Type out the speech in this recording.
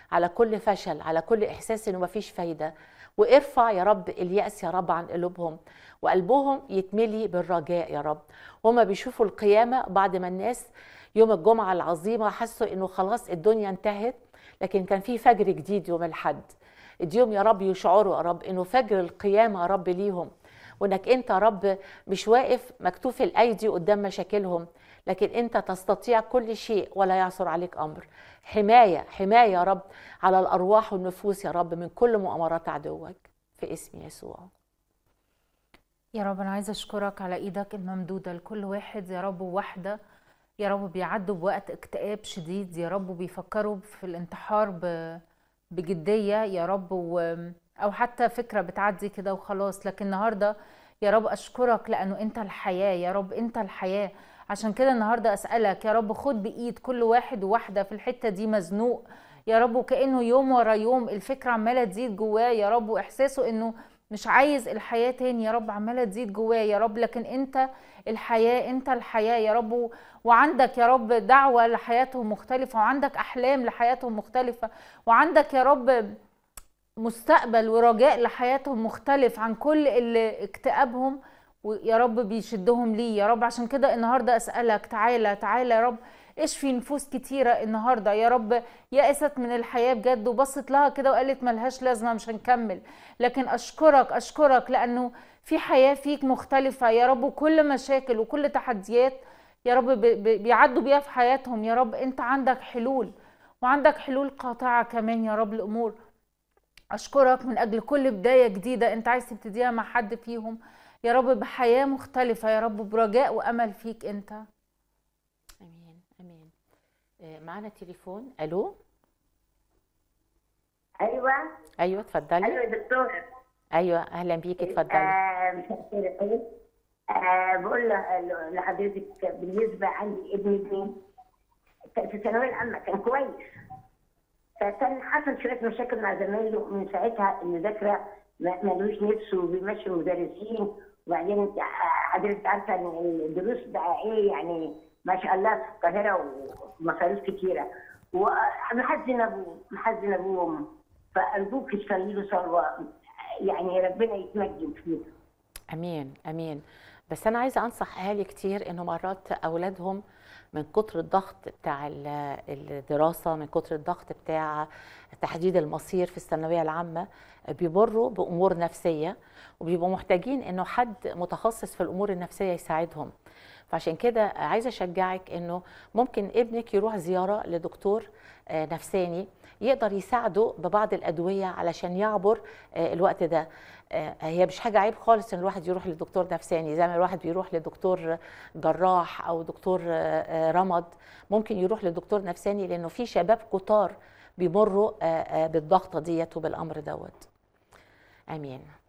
على كل فشل على كل احساس انه مفيش فايده وارفع يا رب الياس يا رب عن قلوبهم وقلبهم يتملي بالرجاء يا رب هما بيشوفوا القيامه بعد ما الناس يوم الجمعه العظيمه حسوا انه خلاص الدنيا انتهت لكن كان في فجر جديد يوم الحد اديهم يا رب يشعروا يا رب انه فجر القيامه يا رب ليهم وانك انت يا رب مش واقف مكتوف الايدي قدام مشاكلهم لكن انت تستطيع كل شيء ولا يعثر عليك امر حمايه حمايه يا رب على الارواح والنفوس يا رب من كل مؤامرات عدوك في اسم يسوع يا رب انا عايزه اشكرك على ايدك الممدوده لكل واحد يا رب وواحده يا رب بيعدوا بوقت اكتئاب شديد يا رب بيفكروا في الانتحار ب... بجديه يا رب و... او حتى فكره بتعدي كده وخلاص لكن النهارده يا رب اشكرك لانه انت الحياه يا رب انت الحياه عشان كده النهارده اسالك يا رب خد بايد كل واحد وواحده في الحته دي مزنوق يا رب وكانه يوم ورا يوم الفكره عماله تزيد جواه يا رب واحساسه انه مش عايز الحياه تاني يا رب عماله تزيد جواه يا رب لكن انت الحياه انت الحياه يا رب وعندك يا رب دعوه لحياتهم مختلفه وعندك احلام لحياتهم مختلفه وعندك يا رب مستقبل ورجاء لحياتهم مختلف عن كل اللي اكتئابهم ويا رب بيشدهم ليه يا رب عشان كده النهارده اسالك تعالى تعالى يا رب اشفي نفوس كتيره النهارده يا رب يأست من الحياه بجد وبصت لها كده وقالت ملهاش لازمه مش هنكمل لكن اشكرك اشكرك لانه في حياه فيك مختلفه يا رب وكل مشاكل وكل تحديات يا رب بيعدوا بيها في حياتهم يا رب انت عندك حلول وعندك حلول قاطعه كمان يا رب الامور اشكرك من اجل كل بدايه جديده انت عايز تبتديها مع حد فيهم يا رب بحياه مختلفه يا رب برجاء وامل فيك انت امين امين آه، معانا تليفون الو ايوه ايوه اتفضلي ايوه يا دكتور ايوه اهلا بيكي اتفضلي آه مساء الخير يا فندم. آه بقول ل- لحضرتك بالنسبه عندي ابني ابني كان في الثانويه العامه كان كويس فكان حصل شويه مشاكل مع زمايله من ساعتها المذاكره ما- ملوش نفس وبيمشي المدرسين وبعدين انت- آه، حضرتك عارفه ان الدروس بقى ايه يعني ما شاء الله في القاهره ومصاريف كتيره ومحزن ابوه محزن ابوه وامه فارجوك تصلي له صلوه يعني ربنا يتمجد فيه امين امين بس انا عايزه انصح اهالي كتير انه مرات اولادهم من كتر الضغط بتاع ال- الدراسه من كتر الضغط بتاع تحديد المصير في الثانويه العامه بيمروا بامور نفسيه وبيبقوا محتاجين انه حد متخصص في الامور النفسيه يساعدهم فعشان كده عايزه اشجعك انه ممكن ابنك يروح زياره لدكتور آه، نفساني يقدر يساعده ببعض الادويه علشان يعبر آه، الوقت ده آه، هي مش حاجه عيب خالص ان الواحد يروح لدكتور نفساني زي ما الواحد بيروح لدكتور جراح او دكتور آه، آه، رمد ممكن يروح لدكتور نفساني لانه في شباب كتار بيمروا آه، آه، بالضغطه ديت وبالامر دوت امين